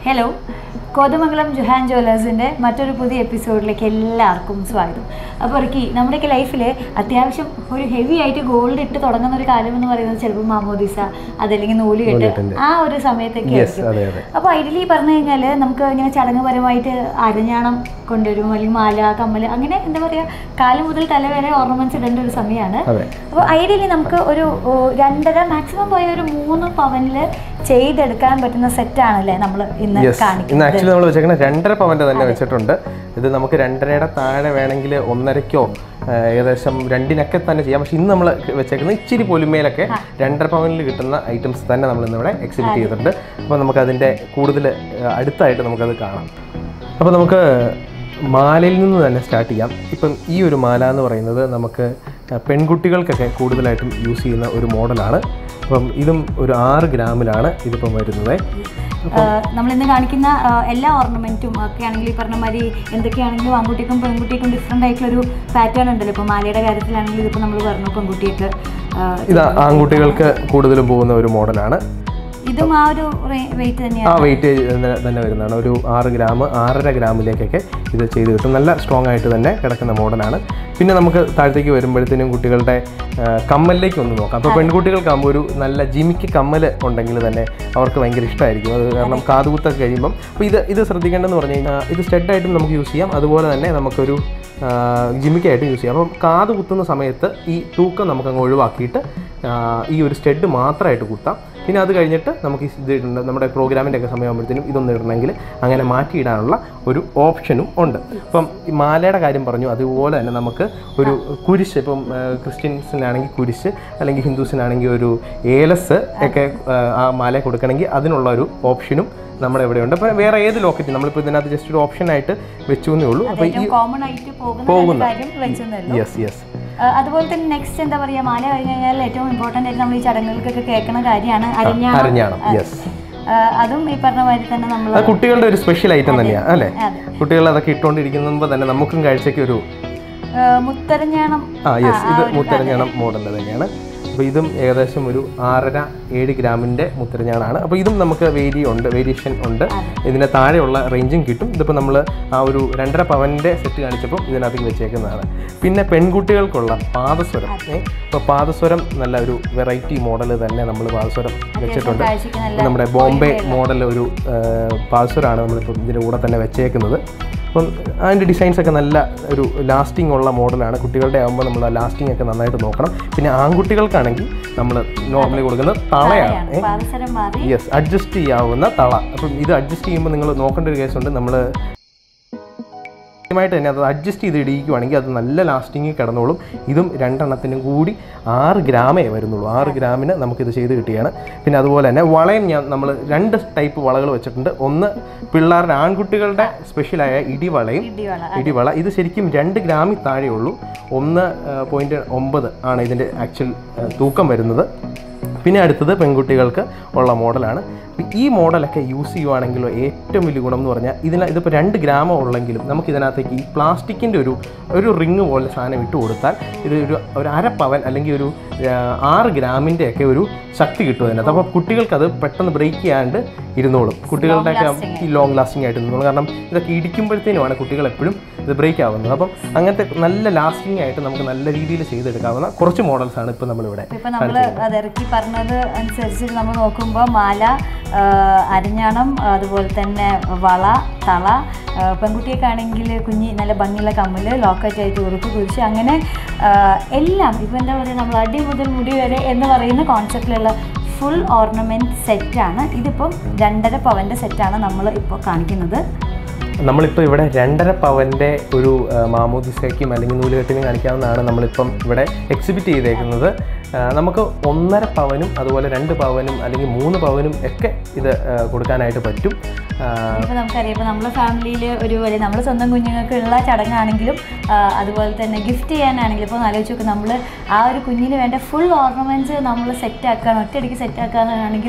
Hello Kothamangalam ജുഹാൻ ജ്വല്ലേഴ്സിൻ്റെ മറ്റൊരു പുതിയ എപ്പിസോഡിലേക്ക് എല്ലാവർക്കും സ്വാഗതം അപ്പോൾ ഇറക്കി നമ്മുടെയൊക്കെ ലൈഫിൽ അത്യാവശ്യം ഒരു ഹെവി ആയിട്ട് ഗോൾഡ് ഇട്ട് തുടങ്ങുന്ന ഒരു കാലം എന്ന് പറയുന്നത് ചിലപ്പോൾ മാമോദിസ അതല്ലെങ്കിൽ നൂലുകെട്ട് നൂലുകെട്ടുണ്ട്. ആ ഒരു സമയത്തൊക്കെ യെസ് ആയിരിക്കും അതെ അതെ അപ്പോൾ ഐഡിയലി പറഞ്ഞു കഴിഞ്ഞാൽ നമുക്ക് ഇങ്ങനെ ചടങ്ങുപരമായിട്ട് അരഞ്ഞാണം കൊണ്ടുവരും അല്ലെങ്കിൽ മാല കമ്മൽ അങ്ങനെ എന്താ പറയുക കാല് മുതൽ തല വരെ ഓർണമെന്റ്സ് ഇടേണ്ട ഒരു സമയമാണ് അതെ അപ്പോൾ ഐഡിയലി നമുക്ക് ഒരു ഓ, രണ്ടര മാക്സിമം പോയ ഒരു മൂന്ന് പവനിൽ ചെയ്തെടുക്കാൻ പറ്റുന്ന സെറ്റാണല്ലേ നമ്മൾ ഇന്ന് യെസ് ഇന്ന് കാണിക്കുന്നത് ആക്ച്വലി നമ്മൾ വെച്ചേക്കുന്നത് രണ്ടര പവന്റെ തന്നെ വെച്ചിട്ടുണ്ട് ഇത് നമുക്ക് രണ്ടരയുടെ താഴെ വേണമെങ്കിൽ ഒന്നരയ്ക്കോ ആ, ഏകദേശം രണ്ടിനൊക്കെ തന്നെ ചെയ്യാം പക്ഷെ ഇന്ന് നമ്മൾ വെച്ചേക്കുന്നത് ഇച്ചിരി പൊലിമയിലൊക്കെ രണ്ടര പവനിൽ കിട്ടുന്ന ഐറ്റംസ് തന്നെ നമ്മൾ ഇന്നിവിടെ എക്സിബിറ്റ് ചെയ്തിട്ടുണ്ട് അപ്പോൾ നമുക്ക് അതിൻ്റെ കൂടുതൽ അടുത്തായിട്ട് നമുക്കത് കാണാം അപ്പോൾ നമുക്ക് മാലയിൽ നിന്ന് തന്നെ സ്റ്റാർട്ട് ചെയ്യാം ഇപ്പം ഈ ഒരു മാല എന്ന് പറയുന്നത് നമുക്ക് പെൺകുട്ടികൾക്കൊക്കെ കൂടുതലായിട്ടും യൂസ് ചെയ്യുന്ന ഒരു മോഡലാണ് അപ്പം ഇതും ഒരു ആറ് ഗ്രാമിലാണ് ഇതിപ്പം വരുന്നത് നമ്മൾ ഇന്ന് കാണിക്കുന്ന ആ, എല്ലാ ഓർണമെന്റും ഒക്കെ ആണെങ്കിൽ ഈ പറഞ്ഞ മാതിരി എന്തൊക്കെയാണെങ്കിലും ആൺകുട്ടിക്കും പെൺകുട്ടിക്കും ഡിഫറെൻ്റ് ആയിട്ടുള്ള ഒരു പാറ്റേൺ ഉണ്ടല്ലോ ഇപ്പോൾ മാലയുടെ കാര്യത്തിലാണെങ്കിൽ ഇതിപ്പോൾ നമ്മൾ പറഞ്ഞു പെൺകുട്ടിയൊക്കെ ആ, ഇത് ആൺകുട്ടികൾക്ക് കൂടുതലും പോകുന്ന ഒരു മോഡലാണ് ഇതും ആ ഒരു വെയിറ്റ് തന്നെയാണ് ആ വെയിറ്റ് തന്നെ വരുന്നതാണ് ഒരു ആറ് ഗ്രാം ആറര ഗ്രാമിലേക്കൊക്കെ ഇത് ചെയ്ത് കിട്ടും നല്ല സ്ട്രോങ് ആയിട്ട് തന്നെ കിടക്കുന്ന മോഡലാണ് പിന്നെ നമുക്ക് താഴത്തേക്ക് വരുമ്പോഴത്തേനും കുട്ടികളുടെ ആ, കമ്മലിലേക്ക് ഒന്ന് നോക്കാം അപ്പോൾ പെൺകുട്ടികൾക്കാകുമ്പോൾ ഒരു നല്ല ജിമിക്ക് കമ്മൽ ഉണ്ടെങ്കിൽ തന്നെ അവർക്ക് ഭയങ്കര ഇഷ്ടമായിരിക്കും അത് കാരണം കാതുകുത്തൊക്കെ കഴിയുമ്പം അപ്പോൾ ഇത് ഇത് ശ്രദ്ധിക്കേണ്ടതെന്ന് പറഞ്ഞു കഴിഞ്ഞാൽ ഇത് സ്റ്റെഡായിട്ടും നമുക്ക് യൂസ് ചെയ്യാം അതുപോലെ തന്നെ നമുക്കൊരു ജിമിക്കായിട്ട് യൂസ് ചെയ്യാം അപ്പം കാത് കുത്തുന്ന സമയത്ത് ഈ തൂക്കം നമുക്കങ്ങ് ഒഴിവാക്കിയിട്ട് ആ, ഈ ഒരു സ്റ്റെഡ് മാത്രമായിട്ട് കുത്താം പിന്നെ അത് കഴിഞ്ഞിട്ട് നമുക്ക് ഈ ഇത് ഇടേണ്ട നമ്മുടെ പ്രോഗ്രാമിൻ്റെ ഒക്കെ സമയമാകുമ്പോഴത്തേനും ഇതൊന്നും ഇടണമെങ്കിൽ അങ്ങനെ മാറ്റിയിടാനുള്ള ഒരു ഓപ്ഷനും ഉണ്ട് അപ്പം ഈ മാലയുടെ കാര്യം പറഞ്ഞു അതുപോലെ തന്നെ നമുക്ക് ഒരു കുരിശ് ഇപ്പം ആ, ക്രിസ്ത്യൻസിനാണെങ്കിൽ കുരിശ് അല്ലെങ്കിൽ ഹിന്ദുസിനാണെങ്കിൽ ഒരു ഏലസ് ഒക്കെ ആ, ആ മാല കൊടുക്കണമെങ്കിൽ അതിനുള്ള ഒരു ഓപ്ഷനും നമ്മുടെ ഇവിടെയുണ്ട് അപ്പോൾ വേറെ ഏത് ലോക്കറ്റ് നമ്മളിപ്പോൾ ഇതിനകത്ത് ജസ്റ്റ് ഒരു ഓപ്ഷനായിട്ട് വെച്ചു എന്നേ ഉള്ളൂ അപ്പോൾ ഈ ഏറ്റവും കോമൺ ആയിട്ട് പോകുന്ന ഒരു കാര്യം വെച്ചെന്നല്ലോ യെസ് യെസ് അതുപോലെ തന്നെ നെക്സ്റ്റ് എന്താ പറയാ മാല കഴിഞ്ഞ് കഴിഞ്ഞാൽ ഏറ്റവും ഇമ്പോർട്ടൻ്റ് ആയിട്ട് നമ്മൾ ഈ ചടങ്ങുകൾക്കൊക്കെ കേൾക്കുന്ന കാര്യമാണ് അരിഞ്ഞാണം അരഞ്ഞാണം യെസ് ആ, അതും ഈ പറഞ്ഞ മാതിരി തന്നെ നമ്മൾ അത് കുട്ടികളുടെ ഒരു സ്പെഷ്യൽ ഐറ്റം തന്നെയാണ് അല്ലേ അതെ കുട്ടികൾ അതൊക്കെ ഇട്ടുകൊണ്ടിരിക്കുമ്പോൾ തന്നെ നമുക്കും കാഴ്ചയ്ക്ക് ഒരു മുത്തരഞ്ഞാണം ആ യെസ് ഇത് മുത്തരഞ്ഞാണം മോഡൽ തന്നെയാണ് അപ്പോൾ ഇതും ഏകദേശം ഒരു ആറര ഏഴ് ഗ്രാമിൻ്റെ മുത്തരഞ്ഞാണാണ് അപ്പോൾ ഇതും നമുക്ക് വേരി ഉണ്ട് വേരിയേഷൻ ഉണ്ട് ഇതിൻ്റെ താഴെയുള്ള റേഞ്ചും കിട്ടും ഇതിപ്പോൾ നമ്മൾ ആ ഒരു രണ്ടര പവൻ്റെ സെറ്റ് കാണിച്ചപ്പോൾ ഇതിനകത്തേക്ക് വെച്ചേക്കുന്നതാണ് പിന്നെ പെൺകുട്ടികൾക്കുള്ള പാദസ്വരം ഏ അപ്പോൾ പാദസ്വരം നല്ല ഒരു വെറൈറ്റി മോഡൽ തന്നെ നമ്മൾ പാദസ്വരം വെച്ചിട്ടുണ്ട് കാഴ്ചയ്ക്ക് നല്ല നമ്മുടെ ബോംബെ മോഡൽ ഒരു പാദസ്വരമാണ് നമ്മളിപ്പോൾ ഇതിൻ്റെ കൂടെ തന്നെ വെച്ചേക്കുന്നത് അപ്പം അതിൻ്റെ ഡിസൈൻസ് ഒക്കെ നല്ല ഒരു ലാസ്റ്റിംഗ് ഉള്ള മോഡലാണ് കുട്ടികളുടെ ആകുമ്പോൾ നമ്മൾ ആ ലാസ്റ്റിംഗ് ഒക്കെ നന്നായിട്ട് നോക്കണം പിന്നെ ആൺകുട്ടികൾക്കാണെങ്കിൽ നമ്മൾ നോർമലി കൊടുക്കുന്നത് തളയാണ് ഏ? പാദസരം മാറി യെസ് അഡ്ജസ്റ്റ് ചെയ്യാവുന്ന തള അപ്പം ഇത് അഡ്ജസ്റ്റ് ചെയ്യുമ്പോൾ നിങ്ങൾ നോക്കേണ്ട ഒരു കേസുണ്ട് നമ്മൾ കൃത്യമായിട്ട് തന്നെ അത് അഡ്ജസ്റ്റ് ചെയ്ത് ഇടിയിക്കുവാണെങ്കിൽ അത് നല്ല ലാസ്റ്റിങ്ങിൽ കിടന്നോളും ഇതും രണ്ടെണ്ണത്തിനും കൂടി ആറ് ഗ്രാമേ വരുന്നുള്ളൂ ആറ് ഗ്രാമിന് നമുക്കിത് ചെയ്ത് കിട്ടുകയാണ് പിന്നെ അതുപോലെ തന്നെ വളയും ഞാൻ നമ്മൾ രണ്ട് ടൈപ്പ് വളകൾ വെച്ചിട്ടുണ്ട് ഒന്ന് പിള്ളേരുടെ ആൺകുട്ടികളുടെ സ്പെഷ്യലായ ഇടിവളയും ഇടിവള ഇടിവള ഇത് ശരിക്കും രണ്ട് ഗ്രാമിൽ താഴെയുള്ളൂ ഒന്ന് പോയിൻറ്റ് ഒമ്പത് ആണ് ഇതിൻ്റെ ആക്ച്വൽ തൂക്കം വരുന്നത് പിന്നെ അടുത്തത് പെൺകുട്ടികൾക്ക് ഉള്ള മോഡലാണ് അപ്പോൾ ഈ മോഡലൊക്കെ യൂസ് ചെയ്യുവാണെങ്കിൽ ഏറ്റവും വലിയ ഗുണം എന്ന് പറഞ്ഞാൽ ഇതിന് ഇതിപ്പോൾ രണ്ട് ഗ്രാമം ഉള്ളെങ്കിലും നമുക്ക് ഇതിനകത്തേക്ക് ഈ പ്ലാസ്റ്റിക്കിൻ്റെ ഒരു ഒരു റിങ് പോലെ സാധനം ഇട്ട് കൊടുത്താൽ ഇത് ഒരു ഒരു അര പവൻ അല്ലെങ്കിൽ ഒരു ആ, ആറ് ഗ്രാമിൻ്റെ ഒക്കെ ഒരു ശക്തി കിട്ടും അതിനകത്ത് അപ്പോൾ കുട്ടികൾക്ക് അത് പെട്ടെന്ന് ബ്രേക്ക് ചെയ്യാണ്ട് ഇരുന്നോളും കുട്ടികളുടെയൊക്കെ ഈ ലോങ് ലാസ്റ്റിംഗ് ആയിട്ട് ഇരുന്നോളും കാരണം ഇതൊക്കെ ഇടിക്കുമ്പോഴത്തേനുമാണ് കുട്ടികൾ എപ്പോഴും ഇത് ബ്രേക്ക് ആവുന്നത് അപ്പം അങ്ങനത്തെ നല്ല ലാസ്റ്റിംഗ് ആയിട്ട് നമുക്ക് നല്ല രീതിയിൽ ചെയ്തെടുക്കാവുന്ന കുറച്ച് മോഡൽസ് ആണ് ഇപ്പോൾ നമ്മളിവിടെ ഇപ്പൊ നമ്മൾ അതിറക്കി പറഞ്ഞത് അനുസരിച്ച് നമ്മൾ നോക്കുമ്പോൾ മാല ആ, അരിഞ്ഞാണം അതുപോലെ തന്നെ വള തള ആ, പെൺകുട്ടിയൊക്കെ ആണെങ്കിൽ കുഞ്ഞി നല്ല ഭംഗിയുള്ള കമ്മല് ലോക്കറ്റ് ആയിട്ട് ഉറുപ്പ് കുരിശ് അങ്ങനെ ആ, എല്ലാം ഇപ്പം എന്താ പറയുക നമ്മൾ അടി മുതൽ മുടി വരെ എന്ന് പറയുന്ന കോൺസെപ്റ്റിലുള്ള ഫുൾ ഓർണമെൻറ്റ് സെറ്റാണ് ഇതിപ്പം രണ്ടര പവൻ്റെ സെറ്റാണ് നമ്മൾ ഇപ്പോൾ കാണിക്കുന്നത് നമ്മളിപ്പോൾ ഇവിടെ രണ്ടര പവൻ്റെ ഒരു ആ, മാമോദിസയ്ക്കും അല്ലെങ്കിൽ നൂലുകെട്ടിനും കാണിക്കാവുന്നതാണ് നമ്മളിപ്പം ഇവിടെ എക്സിബിറ്റ് ചെയ്തേക്കുന്നത് ആ, നമുക്ക് ഒന്നര പവനും അതുപോലെ രണ്ട് പവനും അല്ലെങ്കിൽ മൂന്ന് പവനും ഒക്കെ ഇത് ആ, കൊടുക്കാനായിട്ട് പറ്റും ആ, ഇപ്പോൾ നമുക്കറിയാം ഇപ്പോൾ നമ്മുടെ ഫാമിലിയിൽ ഒരു വലിയ നമ്മുടെ സ്വന്തം കുഞ്ഞുങ്ങൾക്കുള്ള ചടങ്ങാണെങ്കിലും ആ, അതുപോലെ തന്നെ ഗിഫ്റ്റ് ചെയ്യാനാണെങ്കിലും ഇപ്പോൾ ആലോചിച്ച് നോക്ക് നമ്മൾ ആ ഒരു കുഞ്ഞിന് വേണ്ട ഫുൾ ഓർണമെൻറ്റ്സ് നമ്മൾ സെറ്റ് ആക്കുകയാണ് ഒറ്റയടിക്ക് സെറ്റ് ആക്കുകയാണെങ്കിൽ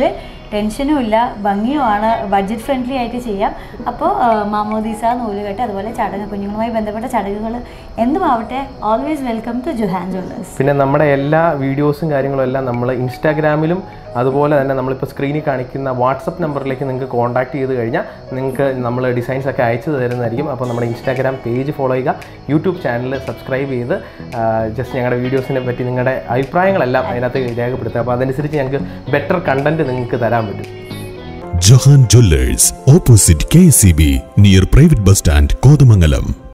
ടെൻഷനും ഇല്ല ഭംഗിയുമാണ് ബഡ്ജറ്റ് ഫ്രണ്ട്ലി ആയിട്ട് ചെയ്യാം അപ്പോൾ മാമോദീസ നൂലുകെട്ട് അതുപോലെ ചടങ്ങ് കുഞ്ഞുങ്ങളുമായി ബന്ധപ്പെട്ട ചടങ്ങുകൾ എന്തുമാവട്ടെ always welcome to Juhan jewellers പിന്നെ നമ്മുടെ എല്ലാ വീഡിയോസും കാര്യങ്ങളും എല്ലാം നമ്മൾ ഇൻസ്റ്റാഗ്രാമിലും അതുപോലെ തന്നെ നമ്മളിപ്പോൾ സ്ക്രീനിൽ കാണിക്കുന്ന വാട്സപ്പ് നമ്പറിലേക്ക് നിങ്ങൾക്ക് കോൺടാക്ട് ചെയ്ത് കഴിഞ്ഞാൽ നിങ്ങൾക്ക് നമ്മൾ ഡിസൈൻസ് ഒക്കെ അയച്ചു തരുന്നതായിരിക്കും അപ്പോൾ നമ്മുടെ ഇൻസ്റ്റാഗ്രാം പേജ് ഫോളോ ചെയ്യുക യൂട്യൂബ് ചാനൽ സബ്സ്ക്രൈബ് ചെയ്ത് ജസ്റ്റ് ഞങ്ങളുടെ വീഡിയോസിനെ പറ്റി നിങ്ങളുടെ അഭിപ്രായങ്ങളെല്ലാം അതിനകത്ത് രേഖപ്പെടുത്തുക അപ്പോൾ അതനുസരിച്ച് ഞങ്ങൾക്ക് ബെറ്റർ കണ്ടന്റ് നിങ്ങൾക്ക് തരാൻ പറ്റും Johan jewellers opposite K C B near private bus stand Kothamangalam